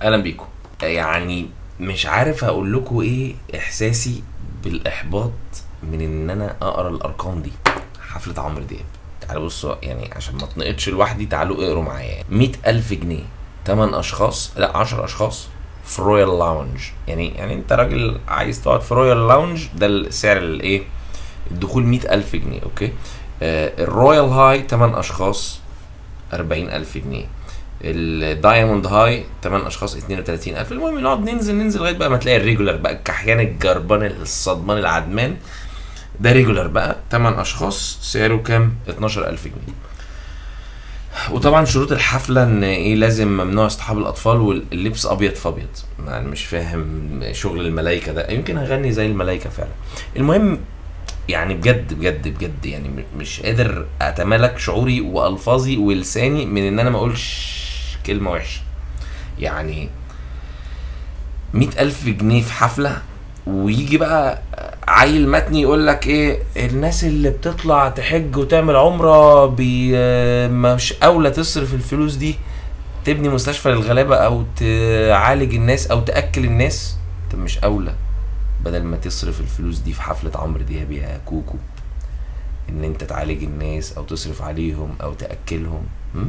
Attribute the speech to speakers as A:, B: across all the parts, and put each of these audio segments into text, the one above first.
A: اهلا بيكم يعني مش عارف اقول لكم ايه احساسي بالاحباط من ان انا اقرا الارقام دي حفله عمرو دياب تعالوا بصوا يعني عشان ما اتنقطش لوحدي تعالوا اقروا معايا 100000 جنيه 8 اشخاص لا 10 اشخاص في رويال لاونج يعني يعني انت راجل عايز تقعد في رويال لاونج ده السعر الايه الدخول 100000 جنيه اوكي آه الرويال هاي 8 اشخاص 40000 جنيه الدايموند هاي 8 اشخاص 32000 المهم نقعد ننزل ننزل لغايه بقى ما تلاقي الريجولار بقى الكحيان الجربان الصدمان العدمان ده ريجولار بقى 8 اشخاص سعره كام 12000 جنيه وطبعا شروط الحفله ان ايه لازم ممنوع اصطحاب الاطفال واللبس ابيض في ابيض يعني مش فاهم شغل الملايكه ده يمكن اغني زي الملايكه فعلا المهم يعني بجد بجد بجد يعني م- مش قادر اتمالك شعوري والفاظي ولساني من ان انا ما اقولش كلمه وحشه يعني مئة ألف جنيه في حفلة ويجي بقى عيل متني يقول لك ايه الناس اللي بتطلع تحج وتعمل عمرة بي مش اولى تصرف الفلوس دي تبني مستشفى للغلابة او تعالج الناس او تأكل الناس طب مش اولى بدل ما تصرف الفلوس دي في حفلة عمرو دياب يا كوكو ان انت تعالج الناس او تصرف عليهم او تأكلهم م?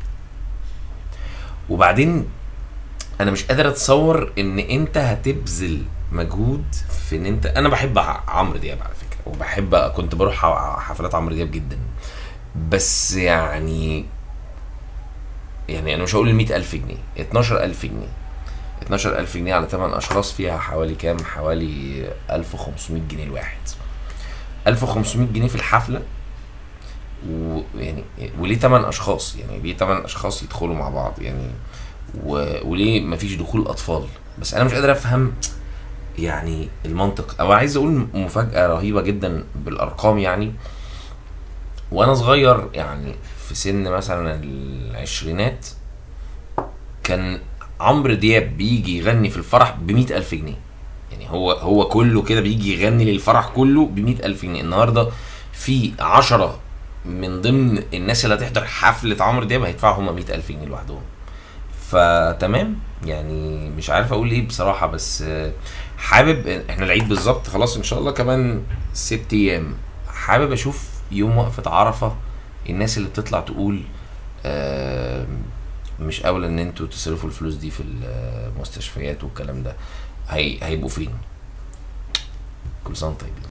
A: وبعدين انا مش قادر اتصور ان انت هتبذل مجهود في ان انت انا بحب ع- عمرو دياب على فكره وبحب كنت بروح ح- حفلات عمرو دياب جدا بس يعني يعني انا مش هقول 100000 جنيه 12000 جنيه 12000 جنيه على 8 اشخاص فيها حوالي كام حوالي 1500 جنيه الواحد 1500 جنيه في الحفله ويعني وليه 8 اشخاص يعني ليه 8 اشخاص يدخلوا مع بعض يعني و... وليه مفيش دخول اطفال بس انا مش قادر افهم يعني المنطق او عايز اقول مفاجاه رهيبه جدا بالارقام يعني وانا صغير يعني في سن مثلا العشرينات كان عمرو دياب بيجي يغني في الفرح ب ألف جنيه يعني هو هو كله كده بيجي يغني للفرح كله ب ألف جنيه النهارده في عشرة من ضمن الناس اللي هتحضر حفلة عمرو دياب هيدفعوا هما ألف جنيه لوحدهم فتمام يعني مش عارف اقول ايه بصراحة بس آه، حابب احنا العيد بالظبط خلاص ان شاء الله كمان ست ايام حابب اشوف يوم وقفة عرفة الناس اللي بتطلع تقول آه، مش اولى ان انتوا تصرفوا الفلوس دي في المستشفيات والكلام ده هي هيبقوا فين كل سنة وانتم طيبين